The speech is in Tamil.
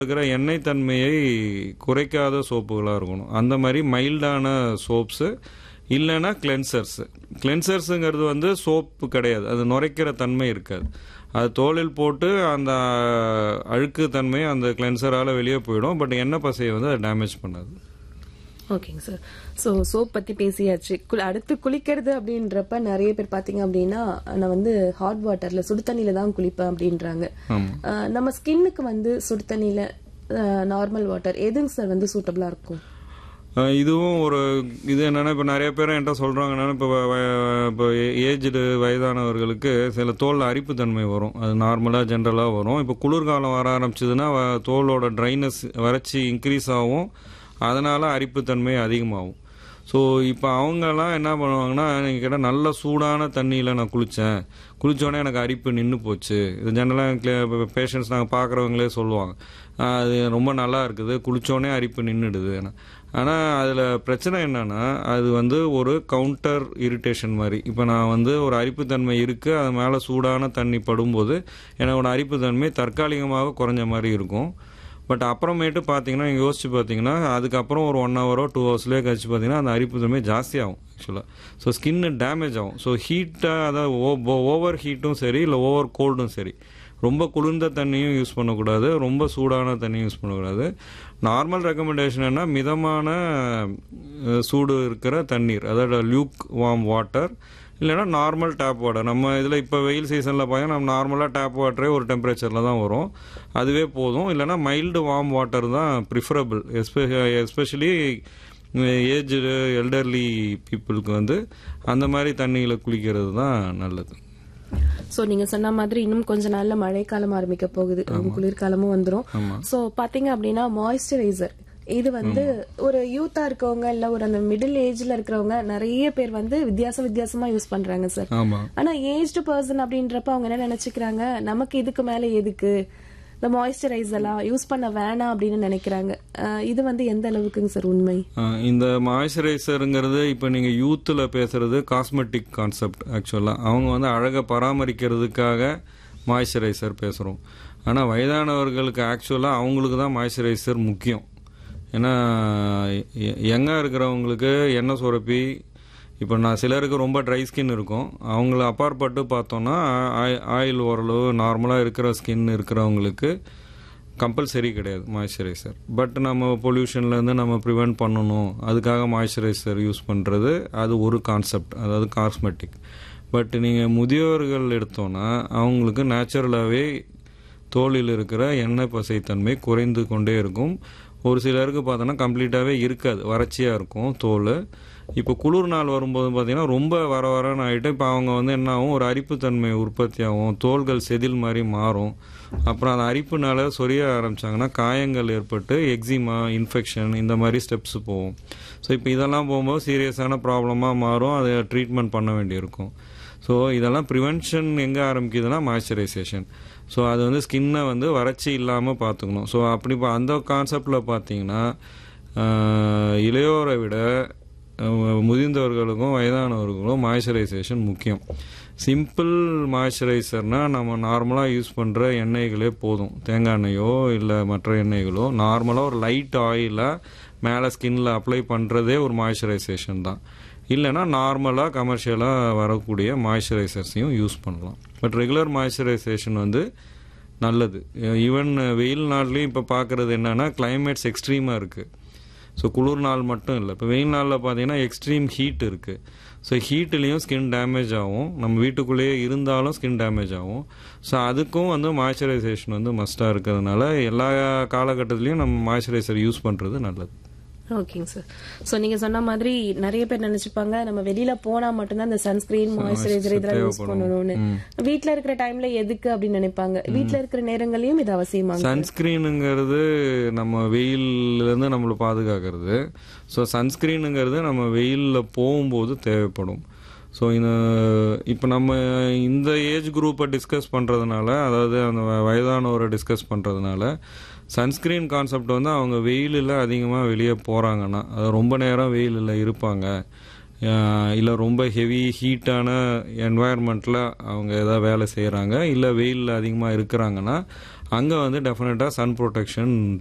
இருக்கிற எண்ணெய் தன்மையை குறைக்காத சோப்புகளாக இருக்கணும் அந்த மாதிரி மைல்டான சோப்ஸு இல்லைன்னா கிளென்சர்ஸ் கிளென்சர்ஸுங்கிறது வந்து சோப்பு கிடையாது அது நுரைக்கிற தன்மை இருக்காது அது தோலில் போட்டு அந்த அழுக்கு தன்மை அந்த கிளென்சரால் வெளியே போயிடும் பட் எண்ணெய் பசையை வந்து அது டேமேஜ் பண்ணாது ஓகேங்க சார் ஸோ சோப் பத்தி பேசியாச்சு குளி- அடுத்து குளிக்கிறது அப்படின்றப்ப நிறைய பேர் பாத்தீங்க அப்படின்னா நான் வந்து ஹாட் வாட்டர்ல சுடு தண்ணியில தான் குளிப்பேன் அப்படின்றாங்க ஆமாம் அஹ், நம்ம ஸ்கின்னுக்கு வந்து சுடு தண்ணியில நார்மல் வாட்டர் எதுங்க சார் வந்து சூட்டபிளா இருக்கும் அஹ் இதுவும் ஒரு இது என்னன்னா இப்போ நிறைய பேர் என்கிட்ட சொல்கிறாங்க என்னன்னா இப்போ இப்போ ஏஜ்டு வயதானவர்களுக்கு சில தோல் அரிப்புத்தன்மை வரும் அது நார்மலாக ஜென்ரலாக வரும் இப்போ குளிர்காலம் வர ஆரம்பிச்சதுன்னா வ- தோலோட ட்ரைனஸ் வறட்சி இன்க்ரீஸ் ஆகும் அதனால் அரிப்புத்தன்மை அதிகமாகும் ஸோ இப்போ அவங்கெல்லாம் என்ன பண்ணுவாங்கன்னா நீங்கள் கேட்டால் நல்ல சூடான தண்ணியில் நான் குளித்தேன் குளித்தோடனே எனக்கு அரிப்பு நின்று போச்சு இது ஜென்ரலாக பேஷண்ட்ஸ் நாங்கள் பார்க்குறவங்களே சொல்லுவாங்க "ஆஹ், அது ரொம்ப நல்லா இருக்குது குளித்தோடனே அரிப்பு நின்றுடுது ஆனால் அதில் பிரச்சனை என்னன்னா அது வந்து ஒரு கவுண்டர் இரிட்டேஷன் மாதிரி இப்போ நான் வந்து ஒரு அரிப்புத்தன்மை இருக்குது அது மேலே சூடான தண்ணி படும்போது என்னோட அரிப்புத்தன்மை தற்காலிகமாக குறைஞ்ச மாதிரி இருக்கும் பட் அப்புறமேட்டு பார்த்தீங்கன்னா நீங்கள் யோசிச்சு பார்த்தீங்கன்னா அதுக்கப்புறம் ஒரு ஒன் ஹவரோ டூ ஹவர்ஸ்லேயே கழிச்சு பார்த்தீங்கன்னா அந்த அரிப்புத்தன்மை ஜாஸ்தியாகும் ஆக்சுவலாக ஸோ ஸ்கின்னு டேமேஜ் ஆகும் ஸோ ஹீட்டாக அதாவது ஓவர் ஹீட்டும் சரி இல்லை ஓவர் கோல்டும் சரி ரொம்ப குளிர்ந்த தண்ணியும் யூஸ் பண்ணக்கூடாது ரொம்ப சூடான தண்ணியும் யூஸ் பண்ணக்கூடாது நார்மல் ரெக்கமெண்டேஷன் என்ன மிதமான அஹ், சூடு இருக்கிற தண்ணீர் அதாவது லியூக் வார்ம் வாட்டர் இல்லைன்னா நார்மல் டேப் வாட்டர் நம்ம இதில் இப்போ வெயில் சீசனில் பார்த்தீங்கன்னா நம்ம நார்மலாக டேப் வாட்டரே ஒரு டெம்பரேச்சரில் தான் வரும் அதுவே போதும் இல்லைன்னா மைல்டு வார்ம் வாட்டர் தான் ப்ரிஃபரபிள் எஸ்பெ எஸ்பெஷலி ஏஜ்டு எல்டர்லி பீப்புளுக்கு வந்து அந்த மாதிரி தண்ணியில் குளிக்கிறது தான் நல்லது சோ நீங்க சொன்ன மாதிரி இன்னும் கொஞ்ச நாள்ல மழைக்காலம் ஆரம்பிக்க போகுது குளிர்காலமும் வந்துரும் ஆமாம் சோ பாத்தீங்க அப்படின்னா மாய்ஸ்சரைசர் இது வந்து ஒரு யூத்தா இருக்கவங்க இல்ல ஒரு அந்த மிடில் ஏஜ்ல இருக்கிறவங்க நிறைய பேர் வந்து வித்தியாச வித்தியாசமா யூஸ் பண்றாங்க சார் ஆமாம் ஆனா ஏஜ்டு பர்சன் அப்படின்றப்ப அவங்க என்ன நினைச்சுக்கிறாங்க நமக்கு இதுக்கு மேல எதுக்கு இந்த மாய்ஸ்சரைசர்லாம் யூஸ் பண்ண வேணாம் அப்படின்னு நினைக்கிறாங்க அஹ் இது வந்து எந்த அளவுக்குங்க சார் உண்மை ஆஹ் இந்த மாய்ஸ்சரைசருங்கிறது இப்போ நீங்கள் யூத்தில் பேசுறது காஸ்மெட்டிக் கான்செப்ட் ஆக்சுவலாக அவங்க வந்து அழகை பராமரிக்கிறதுக்காக மாய்ஸ்சரைசர் பேசுகிறோம் ஆனால் வயதானவர்களுக்கு ஆக்சுவலாக அவங்களுக்கு தான் மாய்ஸ்சரைசர் முக்கியம் ஏன்னா யங்காக இருக்கிறவங்களுக்கு எண்ணெய் சுரப்பி இப்போ நான் சிலருக்கு ரொம்ப ட்ரை ஸ்கின் இருக்கும் அவங்கள அப்பாற்பட்டு பார்த்தோன்னா ஆயில் ஓரளவு நார்மலாக இருக்கிற ஸ்கின் இருக்கிறவங்களுக்கு கம்பல்சரி கிடையாது மாய்ஸ்சரைசர் பட் நம்ம பொல்யூஷன்லேருந்து நம்ம ப்ரிவெண்ட் பண்ணணும் அதுக்காக மாய்ஸ்சரைசர் யூஸ் பண்ணுறது அது ஒரு கான்செப்ட் அதாவது காஸ்மெட்டிக் பட் நீங்கள் முதியோர்கள் எடுத்தோன்னா அவங்களுக்கு நேச்சுரலாகவே தோலில் இருக்கிற எண்ணெய் பசைத்தன்மை குறைந்து கொண்டே இருக்கும் ஒரு சிலருக்கு பார்த்தோன்னா கம்ப்ளீட்டாகவே இருக்காது வறட்சியாக இருக்கும் தோல் இப்போ குளிர் நாள் வரும்போது பார்த்தீங்கன்னா ரொம்ப வர வரன்னு ஆகிட்டு இப்போ அவங்க வந்து என்ன ஆகும் ஒரு அரிப்புத்தன்மை உற்பத்தி ஆகும் தோள்கள் செதில் மாதிரி மாறும் அப்புறம் அந்த அரிப்புனால சொரிய ஆரம்பிச்சாங்கன்னா காயங்கள் ஏற்பட்டு எக்ஸிமா இன்ஃபெக்ஷன் இந்த மாதிரி ஸ்டெப்ஸ் போகும் ஸோ இப்போ இதெல்லாம் போகும்போது சீரியஸான ப்ராப்ளமாக மாறும் அதை ட்ரீட்மெண்ட் பண்ண வேண்டியிருக்கும் ஸோ இதெல்லாம் ப்ரிவென்ஷன் எங்கே ஆரம்பிக்குதுன்னா மாய்ஸ்சரைசேஷன் ஸோ அது வந்து ஸ்கின்னை வந்து வறட்சி இல்லாமல் பார்த்துக்கணும் ஸோ அப்படி பா- அந்த கான்செப்டில் பார்த்தீங்கன்னா ஆஹ், இளையோரை விட ஆஹ், முதிர்ந்தவர்களுக்கும் வயதானவர்களுக்கும் மாய்ஸ்சரைசேஷன் முக்கியம் சிம்பிள் மாய்ஸ்சரைசர்னால் நம்ம நார்மலாக யூஸ் பண்ணுற எண்ணெய்களே போதும் தேங்காய் எண்ணெயோ இல்லை மற்ற எண்ணெய்களோ நார்மலாக ஒரு லைட் ஆயிலாக மேலே ஸ்கின்ல அப்ளை பண்ணுறதே ஒரு மாய்ஸ்சரைசேஷன் தான் இல்லைன்னா நார்மலாக கமர்ஷியலாக வரக்கூடிய மாய்ஸ்சரைசர்ஸையும் யூஸ் பண்ணலாம் பட் ரெகுலர் மாய்ஸ்சரைசேஷன் வந்து நல்லது ஈவன் வெயில் நாள்லேயும் இப்போ பார்க்குறது என்னன்னா கிளைமேட்ஸ் எக்ஸ்ட்ரீமாக இருக்குது ஸோ குளிர் நாள் மட்டும் இல்லை இப்போ வெயில் நாளில் பார்த்தீங்கன்னா எக்ஸ்ட்ரீம் ஹீட் இருக்குது ஸோ ஹீட்லேயும் ஸ்கின் டேமேஜ் ஆகும் நம்ம வீட்டுக்குள்ளேயே இருந்தாலும் ஸ்கின் டேமேஜ் ஆகும் ஸோ அதுக்கும் வந்து மாய்ஸ்சரைசேஷன் வந்து மஸ்ட்டாக இருக்கிறதுனால எல்லா காலகட்டத்திலையும் நம்ம மாய்ஸ்சரைசர் யூஸ் பண்ணுறது நல்லது ஓகேங்க சார் சோ நீங்க சொன்ன மாதிரி நிறைய பேர் நினைச்சுப்பாங்க நம்ம வெளியில போனா மட்டும்தான் இந்த சன்ஸ்கிரீன் மாய்ஸ்சரைசர் இதெல்லாம் யூஸ் பண்ணணும்னு வீட்ல இருக்கிற டைம்ல எதுக்கு அப்படின்னு நினைப்பாங்க வீட்ல இருக்கிற நேரங்களையும் இது அவசியமாங்க சன்ஸ்கிரீனுங்கிறது நம்ம வெயிலிருந்து நம்மளை பாதுகாக்கிறது ஸோ சன்ஸ்கிரீனுங்கிறது நம்ம வெயிலில் போகும்போது தேவைப்படும் ஸோ இந்த இப்போ நம்ம இந்த ஏஜ் குரூப்பை டிஸ்கஸ் பண்ணுறதுனால அதாவது அந்த வ- வயதானவரை டிஸ்கஸ் பண்ணுறதுனால சன்ஸ்கிரீன் கான்செப்ட் வந்து அவங்க வெயிலில் அதிகமாக வெளியே போகிறாங்கன்னா அது ரொம்ப நேரம் வெயிலில் இருப்பாங்க இல்லை ரொம்ப ஹெவி ஹீட்டான என்வாயர்மெண்ட்டில் அவங்க ஏதாவது வேலை செய்கிறாங்க இல்லை வெயிலில் அதிகமாக இருக்கிறாங்கன்னா அங்கே வந்து டெஃபினட்டாக சன் ப்ரொடெக்ஷன்